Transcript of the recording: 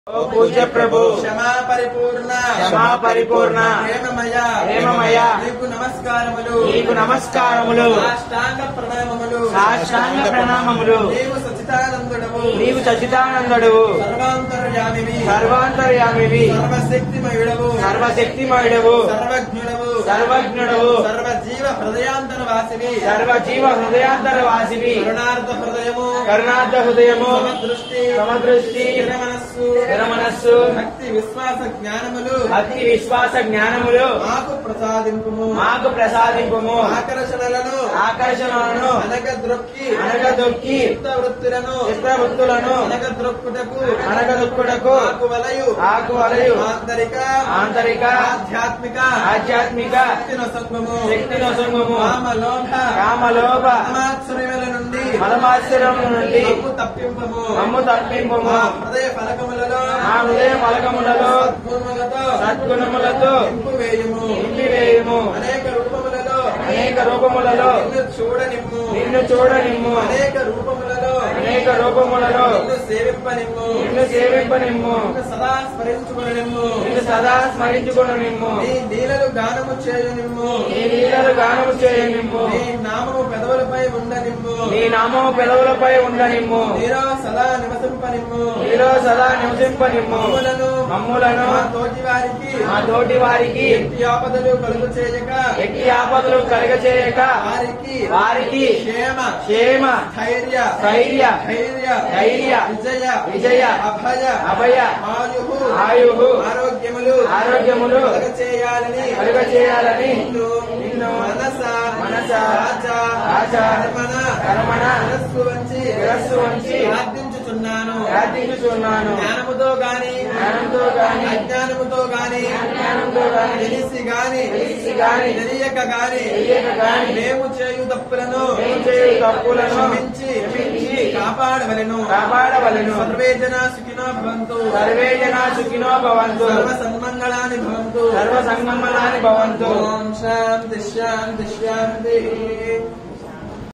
ఓ పూజ్య ప్రభు క్షమా పరిపూర్ణ క్షమా పరిపూర్ణ ప్రేమమయ ప్రేమమయ నీకు నమస్కారములు నీకు నమస్కారములు సాష్టాంగ ప్రణామములు సాష్టాంగ ప్రణామములు నీవు సచితానందుడవు నీవు సచితానందుడువు సర్వాంతర్యామివి సర్వాంతర్యామివి సర్వశక్తిమయుడవు సర్వశక్తిమయుడవు సర్వజ్ఞుడవు సర్వజ్ఞుడవు సర్వజీవ హృదయాంతర వాసివి సర్వజీవ హృదయాంతర వాసివి కరుణార్థ హృదయము కరుణార్థ హృదయము సమదృష్టి సమదృష్టి స్థిర మనస్సు స్థిర మనస్సు భక్తి విశ్వాస జ్ఞానములు భక్తి విశ్వాస జ్ఞానములు మాకు ప్రసాదింపుము మాకు ప్రసాదింపుము ఆకర్షణలను ఆకర్షణలను అనగద్రొక్కి అనగదొక్కి వృత్తులను చిత్రవృత్తులను అనగద్రొక్కుటకు అనగదొక్కుటకు ఆకు వలయు ఆకు వలయు ఆంతరిక ఆంతరిక ఆధ్యాత్మిక ఆధ్యాత్మిక శక్తిన సంగము శక్తి నొసంగము కామలోభ కామలోభ కామాశ్రయముల నుండి మలమాశ్చర్యం నుండి తప్పు తప్పింపము మమ్ము తప్పింపుము మా హృదయ ఫలకములలో మా హృదయ పలకములలో సద్గుణములతో సద్గుణములతో నింపు వేయుము నింపివేయుము అనేక రూపములలో అనేక రూపములలో నిన్ను చూడనిమ్ము నిన్ను చూడనిమ్ము అనేక రూపములలో అనేక రూపములలో నిన్ను సేవింపనిమ్ము నిన్ను సేవింపనిమ్ము నిన్ను సదా స్మరించుకునిమ్ము నిన్ను సదా స్మరించుకుని నిమ్ము నీ నీలలు గానము చేయునిమ్ము నీ నీళ్ళలు గానము చేయనిమ్ము నీ నామము పెదవులపై ఉండనిమ్ము నీ నామము పెదవులపై ఉండనిమ్ము నీలో సదా నివసింపనిమ్ము నీలో సదా నివసింపనిమ్ము మమ్ములను మమ్ములను మా తోటి వారికి మా తోటి వారికి ఎట్టి ఆపదలు కలుగు చేయక ఎట్టి ఆపదలు కలగచేయక వారికి వారికి క్షేమ క్షేమ ధైర్య ధైర్య ధైర్య ధైర్య విజయ విజయ అభయ అభయ ఆయు ఆయువు ఆరోగ్యములు ఆరోగ్యములు చేయాలని కలుగచేయాలని నిన్ను నిన్ను మనస మనస వాచ వాచ కర్మణ కర్మణ మనస్సు వంచి శిరస్సు వంచి ప్రార్థించుచున్నాను ప్రార్థించుచున్నాను జ్ఞానముతో గాని జ్ఞానంతో గాని అజ్ఞానముతో గాని అజ్ఞానంతో గాని తెలిసి గాని తెలిసి గాని తెలియక గాని తెలియక గాని మేము చేయు తప్పులను మేము చేయు తప్పులను క్షమించి క్షమించి కాపాడవలెను కాపాడవలెను సర్వే జనా సుఖినో భవంతు సర్వే జనా సుఖినో భవంతు సర్వ సన్మంగళాని భవంతు సర్వ సంగమనాని భవంతు ఓం శాంతి శాంతి శాంతి